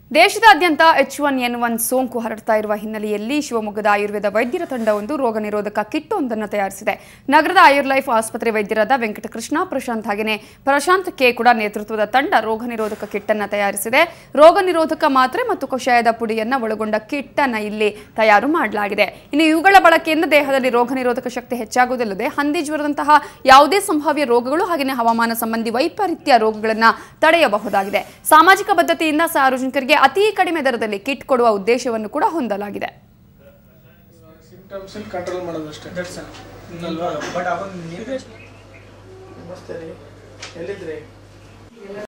ದೇಶದಾದ್ಯಂತ H one N one ಸೋಂಕು ಹರಡ್ತಾ ಇರುವ ಹಿನ್ನೆಲೆಯಲ್ಲಿ ಶಿವಮೊಗ್ಗದ ಆಯುರ್ವೇದ ವೈದ್ಯರ ತಂಡವೊಂದು ರೋಗ ನಿರೋಧಕ ಕಿಟ್ ಒಂದನ್ನು ತಯಾರಿಸಿದೆ ನಗರದ ಆಯುರ್ಲೈಫ್ ಆಸ್ಪತ್ರೆ ವೈದ್ಯರಾದ ವೆಂಕಟಕೃಷ್ಣ ಪ್ರಶಾಂತ್ ಹಾಗೆಯೇ ಪ್ರಶಾಂತ್ ಕೆ ಕೂಡ ನೇತೃತ್ವದ ತಂಡ ರೋಗ ನಿರೋಧಕ ಕಿಟ್ ಅನ್ನು ತಯಾರಿಸಿದೆ ರೋಗ ನಿರೋಧಕ ಮಾತ್ರೆ ಮತ್ತು ಕಷಾಯದ ಪುಡಿಯನ್ನ ಒಳಗೊಂಡ ಕಿಟ್ ಅನ್ನ ಇಲ್ಲಿ ತಯಾರು ಮಾಡಲಾಗಿದೆ ಇನ್ನು ಇವುಗಳ ಬಳಕೆಯಿಂದ ದೇಹದಲ್ಲಿ ರೋಗ ನಿರೋಧಕ ಶಕ್ತಿ ಹೆಚ್ಚಾಗುವುದಲ್ಲದೆ ಹಂದಿ ಜ್ವರದಂತಹ ಯಾವುದೇ ಸಂಭಾವ್ಯ ರೋಗಗಳು ಹಾಗೆಯೇ ಹವಾಮಾನ ಸಂಬಂಧಿ ವೈಪರೀತ್ಯ ರೋಗಗಳನ್ನು ತಡೆಯಬಹುದಾಗಿದೆ ಸಾಮಾಜಿಕ ಬದ್ಧತೆಯಿಂದ ಸಾರ್ವಜನಿಕರಿಗೆ ಅತಿ ಕಡಿಮೆ ದರದಲ್ಲಿ ಕಿಟ್ ಕೊಡುವ ಉದ್ದೇಶವನ್ನು ಕೂಡ ಹೊಂದಲಾಗಿದೆ ಸಿಂಪ್ಟಮ್ಸ್ ಕಂಟ್ರೋಲ್ ಮಾಡೋದು ಅಷ್ಟೇ ದಟ್ಸ್ ಬಟ್ ಅವನ್ ನಮಸ್ತೆ ರೀ ಎಲ್ಲಿದ್ರಿ